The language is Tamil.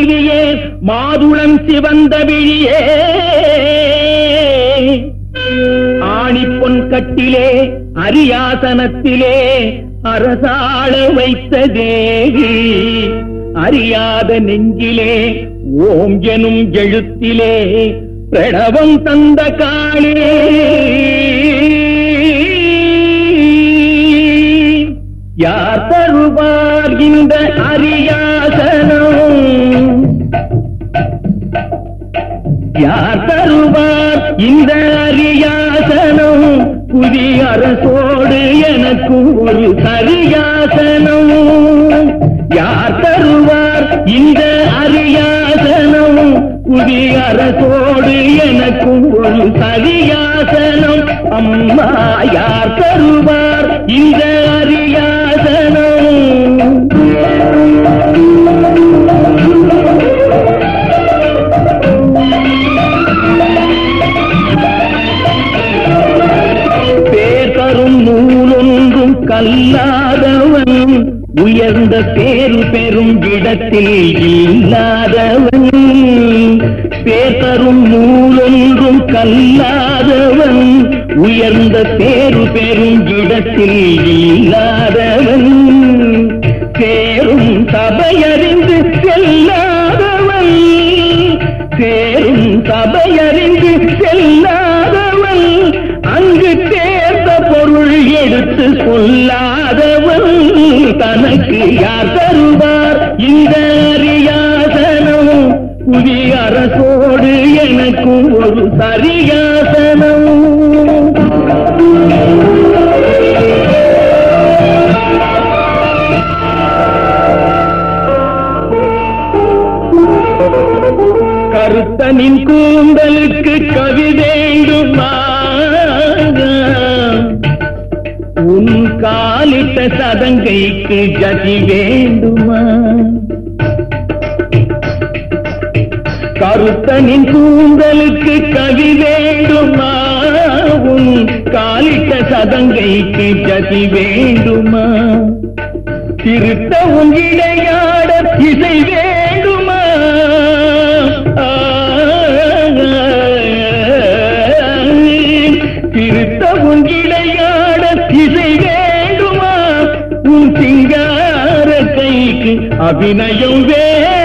மனைவியே மாதுளம் சிவந்த விழியே ஆணிப்பொன் கட்டிலே அரியாசனத்திலே அரசாள வைத்த தேவி அறியாத நெஞ்சிலே ஓம் எனும் எழுத்திலே பிரணவம் தந்த காளே யார் தருவார் இந்த அரியாசனம் யார் தருவார் இந்த அரியாசனம் புதிய அரசோடு எனக்கு ஒரு சரியாசனம் யார் தருவார் இந்த அரியாசனம் புதிய அரசோடு எனக்கு ஒரு சரியாசனம் அம்மா யார் தருவார் இந்த அரியாசனம் பேர் தரும் நூலொன்றும் கல்லாதவன் உயர்ந்த பேரு பெறும் இடத்தில் இல்லாதவன் பேர் தரும் நூலொன்றும் கல்லாதவன் உயர்ந்த பேரு பெறும் இடத்தில் இல்லாதவன் சேரும் சபையறிந்து செல்லாதவன் சேரும் சபையறிந்து செல்லாதவன் அங்கு தேர்ந்த பொருள் எடுத்து சொல்லாதவன் தனக்கு யார் தருவார் இந்த அரியாசனம் புதிய அரசோடு எனக்கும் ஒரு சரியாசனம் கருத்தனின் கூந்தலுக்கு கவி வேண்டுமா உன் காலிட்ட சதங்கைக்கு ஜதி வேண்டுமா கருத்தனின் கூந்தலுக்கு கவி வேண்டுமா உன் காலிட்ட சதங்கைக்கு ஜதி வேண்டுமா திருத்த உன் இடையாட இசை வேண்டுமா திருத்த உன் இடையாட இசை வேண்டுமா உன் சிங்கார கைக்கு அபிநயம் வே